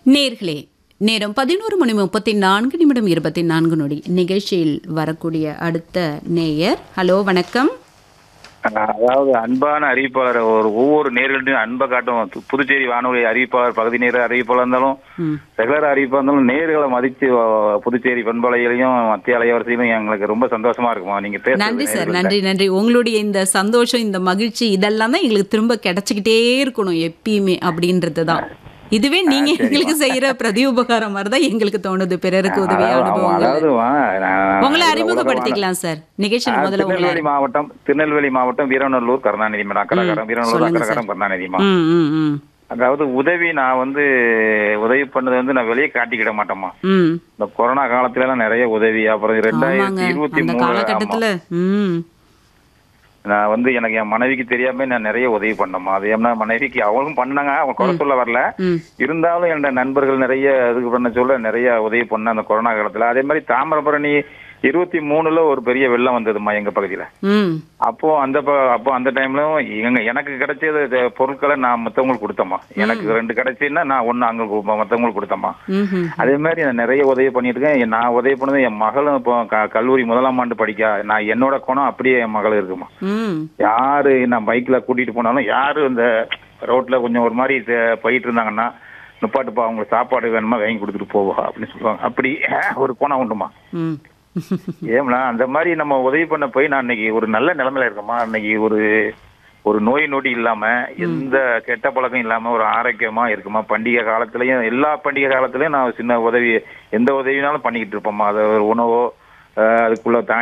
நேர்களே நேரம் பதினோரு மணி முப்பத்தி நான்கு நிமிடம் இருபத்தி நான்கு நொடி நிகழ்ச்சியில் வரக்கூடிய அடுத்த நேயர் ஹலோ வணக்கம் அதாவது அன்பான அறிவிப்பாளர் ஒரு ஒவ்வொரு நேர்களும் அன்பை காட்டும் து- புதுச்சேரி வானொலி அறிவிப்பாளர் பகுதி நேர அறிவிப்பாளர் இருந்தாலும் ம் ரெகுலர் அறிவிப்பாளர் இருந்தாலும் நேர்களை மதித்து அஹ், புதுச்சேரி பண்பலையிலையும் மத்திய அலைவரிசையிலும் எங்களுக்கு ரொம்ப சந்தோஷமா இருக்குமா நீங்க பேசுறது நன்றி சார் நேயர்கள்ட்ட. நன்றி நன்றி உங்களுடைய இந்த சந்தோஷம் இந்த மகிழ்ச்சி இதெல்லாம் தான் எங்களுக்கு திரும்ப கிடைச்சிக்கிட்டே இருக்கணும் எப்பயுமே அப்படின்றது தான் இதுவே நீங்க எங்களுக்கு செய்யற பிரதி உபகாரம் மாதிரி தான் எங்களுக்கு தோணுது பிறருக்கு உதவியா அதாவது, அனுபவங்கள் அதாவது வா, நான் உங்களை உலக அறிமுகப்படுத்திக்கலாம் சார் நிகழ்ச்சியில் வான- முதல்ல உங்களை திருநெல்வேலி மாவட்டம் திருநெல்வேலி மாவட்டம் வீரநல்லூர் கருணாநிதி மேடம் அக்கரகரம் வீரநல்லூர் சொல்லுங்க அக்கரகரம் கருணாநிதிமா ம் ம் ம் அதாவது உதவி நான் வந்து உதவி பண்ணது வந்து நான் வெளியே காட்டிக்கிட மாட்டேம்மா ம் இந்த கொரோனா காலத்துல எல்லாம் நிறைய உதவி அப்புறம் ஆமாங்க ரெண்டாயிரத்தி இருபத்தி அந்த மூணு காலகட்டத்துல ம் நான் வந்து எனக்கு என் மனைவிக்கு தெரியாம நான் நிறைய உதவி பண்ணோமா அது ஏன்னா மனைவிக்கு அவங்களும் பண்ணாங்க அவங்க குறை சொல்ல வரல ம் இருந்தாலும் என்னோட நண்பர்கள் நிறைய இதுக்கு பண்ண சொல்ல நிறைய உதவி பண்ண அந்த கொரோனா காலத்துல அதே மாதிரி தாமிரபரணி இருபத்தி மூணுல ஒரு பெரிய வெள்ளம் வந்ததுமா எங்க பகுதியில ம் அப்போ அந்த ப- அப்போ அந்த டைம்ல எங்க எனக்கு கிடைச்சது இது பொருட்களை நான் மத்தவங்களுக்கு கொடுத்தேம்மா எனக்கு ரெண்டு கிடைச்சுன்னா நான் ஒண்ணு அங்க கு- மத்தவங்களுக்கு கொடுத்தேம்மா ம்ஹும். அதே மாதிரி நான் நிறைய உதவி பண்ணிட்டு இருக்கேன் நான் உதவி பண்ணது என் மகளும் இப்போ க- கல்லூரி முதலாம் ஆண்டு படிக்க நான் என்னோட குணம் அப்படியே என் மகள் இருக்குமா ம் யாரு நான் பைக்ல கூட்டிட்டு போனாலும் யாரு இந்த ரோட்ல கொஞ்சம் ஒரு மாதிரி இது போயிட்டு இருந்தாங்கன்னா நிப்பாட்டுப்பா அவங்களுக்கு சாப்பாடு வேணுமா வாங்கி கொடுத்துட்டு போவா அப்படின்னு சொல்லுவாங்க அப்படி ஒரு குணம் உண்டுமா ம் ஏம்னா அந்த மாதிரி நம்ம உதவி பண்ண போய் நான் இன்னைக்கு ஒரு நல்ல நிலைமையில இருக்கேம்மா இன்னைக்கு ஒரு ஒரு நோய் நொடி இல்லாம எந்த கெட்ட பழக்கம் இல்லாம ஒரு ஆரோக்கியமா இருக்குமா பண்டிகை காலத்துலயும் எல்லா பண்டிகை காலத்துலயும் நான் சின்ன உதவி எந்த உதவினாலும் பண்ணிக்கிட்டு இருப்போம்மா அது ஒரு உணவோ அஹ் அதுக்குள்ள